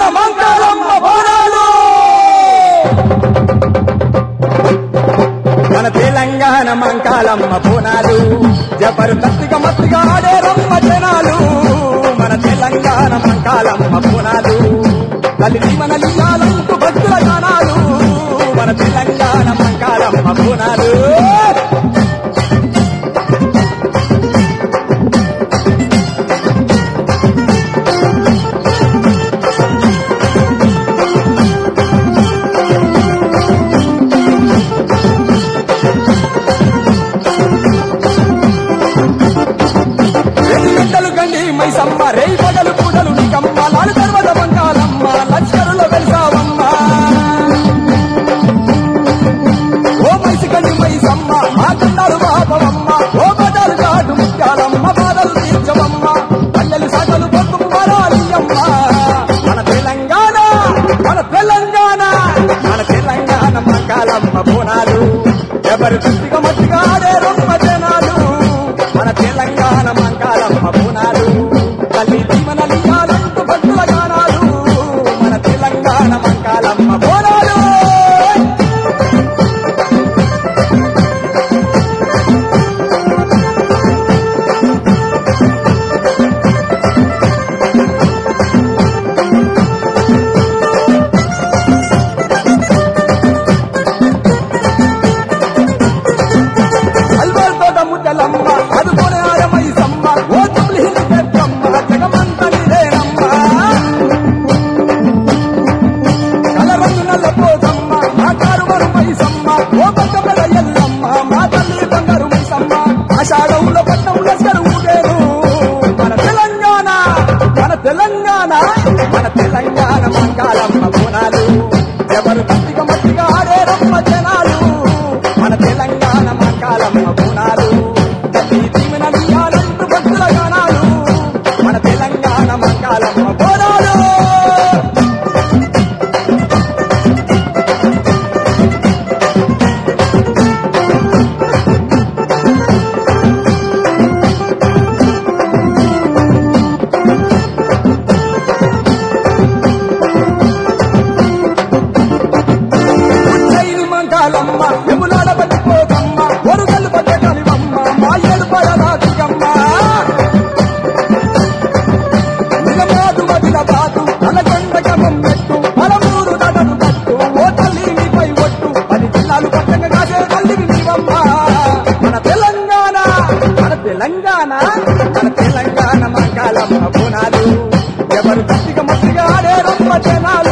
తెలంగాణ మంకాలమ్మ బోనాలు మన తెలంగాణ మంకాలమ్మ బోనాలు జబర్దస్తిగా మత్తిగా ఆడే రమ్మ జనాలు మన తెలంగాణ మంకాలమ్మ బోనాలు తల్లి మన లింగాలంటూ భక్తుల గానాలు మన తెలంగాణ మంకాలమ్మ బోనాలు రెండు గంటలు గండి మైసమ్మ రేయి పగలు పూటలు నీకమ్మ లాలు తర్వాత బంగాలమ్మ లష్కరులో వెళ్తావమ్మ ఓ మైసి గండి మైసమ్మ మా కండాలు బాపవమ్మ ఓ బజారు కాటు ముత్యాలమ్మ బాధలు తీర్చవమ్మ పల్లెలు సాగలు పొద్దు మరాలియమ్మ మన తెలంగాణ మన తెలంగాణ మన తెలంగాణ మంకాలమ్మ బోనాలు ఎవరు గట్టిగా మట్టిగా ఆడే రొమ్మ జనాలు మన తెలంగాణ మంకాలమ్మ బోనాలు తల్లి జీవన లింగాలంటూ భక్తుల గానాలు మన తెలంగాణ మంకాలమ్మ బోనాలు అల్వాల్ తోట ముద్దలమ్మ అదుకొని ఆడమై సమ్మ ఓ తుమ్లి హింది పెద్దమ్మ జగమంత నీదేనమ్మ కలరంగు నల్ల పోసమ్మ మా కారు మరుమై సమ్మ ఓ పక్క పెద ఎల్లమ్మ మా తల్లి బంగారు మైసమ్మ ఆషాఢంలో పట్నం లస్కరు ఊగేను మన తెలంగాణ మన తెలంగాణ మన తెలంగాణ మంకాలమ్మ బోనాలు ఎవరు గట్టిగా మట్టిగా ఆడే రమ్మ జనాలు మన తెలంగాణ మంకాలమ్మ బోనాలు తల్లి దీవెన నీయాలంటూ భక్తుల గానాలు మన తెలంగాణ మంకాలమ్మ బోనాలు ఉజ్జయిని మంకాలమ్మ ఎములాడ పట్టిపోతమ్మ ఒరుగల్లు పట్ట కలివమ్మ మా ఏడు పడరాజుకమ్మ నిలమాదు వదిల బాదు నలగొండ గమం పెట్టు పలమూరు నడను తట్టు ఓ తల్లి నీపై ఒట్టు పది జిల్లాలు పట్టంగా కాసే తల్లివి నీవమ్మ మన తెలంగాణ మన తెలంగాణ మన తెలంగాణ మంకాలమ్మ బోనాలు ఎవరు గట్టిగా మట్టిగా ఆడే రమ్మ జనాలు